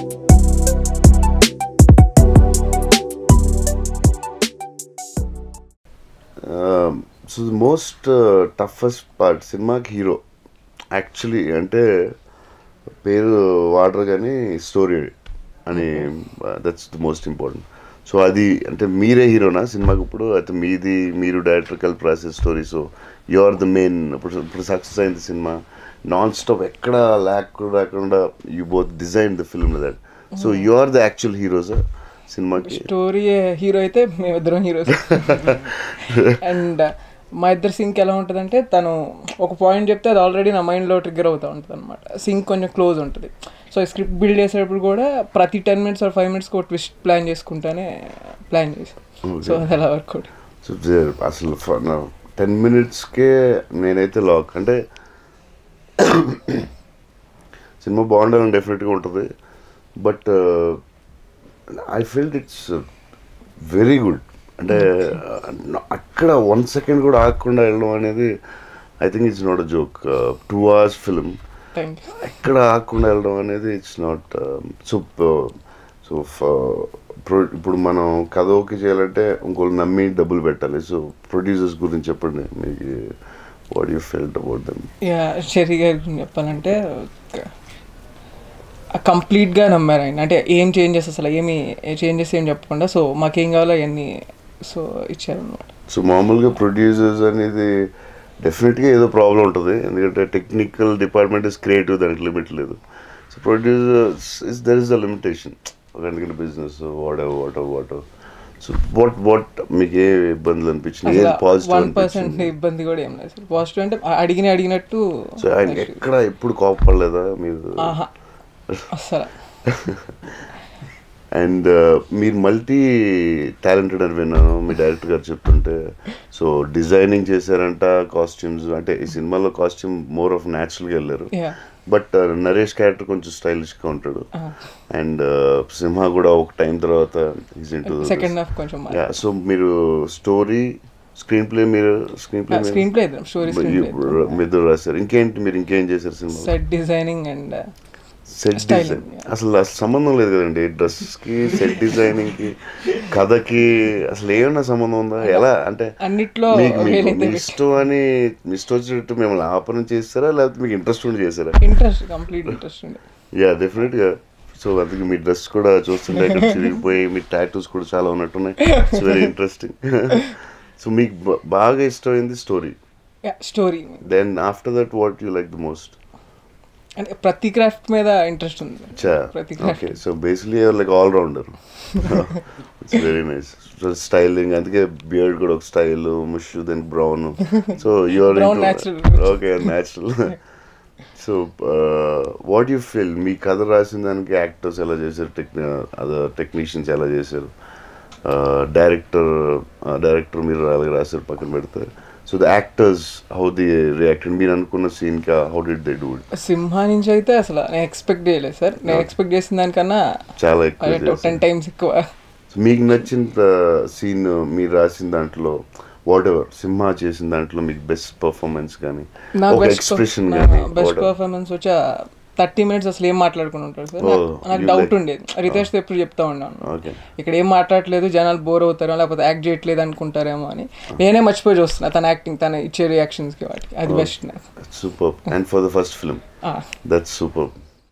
So the most toughest part సినిమాకి hero actually అంటే పేరు వాడరు కానీ స్టోరీ అని that's the most important so అది అంటే మీరే హీరోనా సినిమాకి ఇప్పుడు అయితే మీది మీరు డైరెక్టర్ కలిపి రాసే story so you are the main ఇప్పుడు ఇప్పుడు సక్సెస్ అయింది సినిమా నాన్ స్టాప్ ఎక్కడ ల్యాక్ రాకుండా you both design the film that so you are the actual heroes సినిమాకి స్టోరీ హీరో అయితే మేమిద్దరం హీరోస్ అండ్ మా ఇద్దరు సింక్ ఎలా ఉంటుందంటే తను ఒక పాయింట్ చెప్తే అది ఆల్రెడీ నా మైండ్లో ట్రిగ్గర్ అవుతూ ఉంటుంది అనమాట సింక్ కొంచెం క్లోజ్ ఉంటుంది సో స్క్రిప్ట్ బిల్డ్ చేసేటప్పుడు కూడా ప్రతి టెన్ మినిట్స్ ఆర్ ఫైవ్ మినిట్స్కి ఒక ట్విస్ట్ ప్లాన్ చేసుకుంటానే ప్లాన్ చేసాం సో అది అలా వర్కౌట్ సో అసలు టెన్ మినిట్స్కే నేనైతే లాక్ అంటే సినిమా బాగుండాలని డెఫినెట్గా ఉంటుంది but I felt it's very good అంటే uh, అక్కడ వన్ సెకండ్ కూడా ఆగకుండా వెళ్ళడం అనేది I think it's not a joke two hours film thank you ఎక్కడ ఆగకుండా వెళ్ళడం అనేది ఇట్స్ నాట్ సో సో ఇప్పుడు మనం కథ ఓకే చేయాలంటే ఇంకోళ్ళు నమ్మి డబ్బులు పెట్టాలి సో ప్రొడ్యూసర్స్ గురించి చెప్పండి మీకు what you felt about them yeah Sherry గారి గురించి చెప్పాలంటే కంప్లీట్గా నమ్మారు ఆయన అంటే ఏం చేంజెస్ అసలు ఏమి చేంజెస్ ఏం చెప్పకుండా సో మాకేం కావాలో అవన్నీ సో ఇచ్చారనమాట సో మామూలుగా ప్రొడ్యూసర్స్ అనేది డెఫినెట్గా ఏదో ప్రాబ్లం ఉంటుంది ఎందుకంటే టెక్నికల్ డిపార్ట్మెంట్ ఇస్ క్రియేటివ్ దానికి లిమిట్ లేదు so producers is there is the limitation ఎందుకంటే business whatever whatever what so what what మీకు ఏ ఇబ్బందులు అనిపించింది ఏ వన్ పాజిటివ్ పర్సెంట్ అనిపించింది ఇబ్బంది కూడా ఏం లేదు సార్ పాజిటివ్ అంటే అడిగిన అడిగినట్టు సో ఆయన ఎక్కడ ఎప్పుడు కోపడలేదా మీరు ఆహా అసలు అండ్ మీరు మల్టీ టాలెంటెడ్ అని విన్నాను మీ డైరెక్టర్ గారు చెప్తుంటే సో డిజైనింగ్ చేశారంట కాస్ట్యూమ్స్ అంటే ఈ సినిమాలో కాస్ట్యూమ్ మోర్ ఆఫ్ న్యాచురల్గా వెళ్ళారు యా బట్ నరేష్ క్యారెక్టర్ కొంచెం స్టైలిష్గా ఉంటాడు అండ్ సింహ కూడా ఒక టైం తర్వాత ఈజ్ ఇంటూ సెకండ్ హాఫ్ కొంచెం సో మీరు స్టోరీ స్క్రీన్ ప్లే మీరు screenplay screenplay story screenplay మీరు రాశారు ఇంకేంటి మీరు ఇంకేం చేశారు సినిమా set designing and set Styling, design అసలు అసలు సంబంధం లేదు కదండి డ్రెస్సెస్ కి సెట్ డిజైనింగ్ కి కథకి అసలు ఏమన్నా సంబంధం ఉందా ఎలా అంటే అన్నిట్లో మీకు మీకు వేలైతే మీ ఇష్టం అని మీ ఇష్టం వచ్చినట్టు మిమ్మల్ని ఆపనం చేస్తారా లేకపోతే మీకు ఇంట్రెస్ట్ ఉండి చేస్తారా ఇంట్రెస్ట్ కంప్లీట్ ఇంట్రెస్ట్ ఉండే యా డెఫినెట్ గా సో అందుకే మీ డ్రెస్ కూడా చూస్తుంటే ఇక్కడ చిరిగిపోయి మీ టాటూస్ కూడా చాలా ఉన్నట్టున్నాయి ఇట్స్ వెరీ ఇంట్రెస్టింగ్ సో మీకు బా- బాగా ఇష్టమైంది story story then after that what you like the most అంటే ప్రతి క్రాఫ్ట్ మీద ఇంట్రెస్ట్ ఉంది చా ప్రతి craft okay so basically like all rounder it's very nice styling అందుకే బియర్డ్ కూడా ఒక స్టైల్ ముష్ then brown so you're Brown natural. Okay natural so what you feel మీ కథ రాసిన దానికి యాక్టర్స్ ఎలా చేశారు టెక్ అదర్ టెక్నీషియన్స్ ఎలా చేశారు డైరెక్టర్ డైరెక్టర్ మీరు అలాగే రాశారు పక్కన పెడితే so the actors how they reacted మీరు అనుకున్న సీన్కి how did they do it Simha నుంచి అయితే అసలు నేను ఎక్స్పెక్ట్ చేయలేదు సార్ నేను ఎక్స్పెక్ట్ చేసిన దానికన్నా చాలా ఎక్కువ చేశారు. టెన్ టైమ్స్ ఎక్కువ సో మీకు నచ్చిన సీన్ మీరు రాసిన దాంట్లో వాట్ ఎవర్ సింహ చేసిన దాంట్లో మీకు బెస్ట్ పర్ఫార్మెన్స్ కానీ నా ఒక బెస్ట్ ఎక్స్ప్రెషన్ కానీ బెస్ట్ పర్ఫార్మెన్స్ వచ్చా థర్టీ మినిట్స్ అసలు ఏం మాట్లాడుకుని ఉంటారు సార్ Oh, నాకు- నాకు you డౌట్ like- ఉండేది రితేష్తో ఎప్పుడు చెప్తా ఉన్నాను ఓకే ఇక్కడ ఏం మాట్లాడలేదు జనాలు బోర్ అవుతారో లేకపోతే యాక్ట్ చేయట్లేదు అనుకుంటారేమో అని నేనే మర్చిపోయి చూస్తున్నా తన యాక్టింగ్ తన ఇచ్చే రియాక్షన్స్కి వాటికి అది బెస్ట్ నాకు super and for the first film Ah. That's super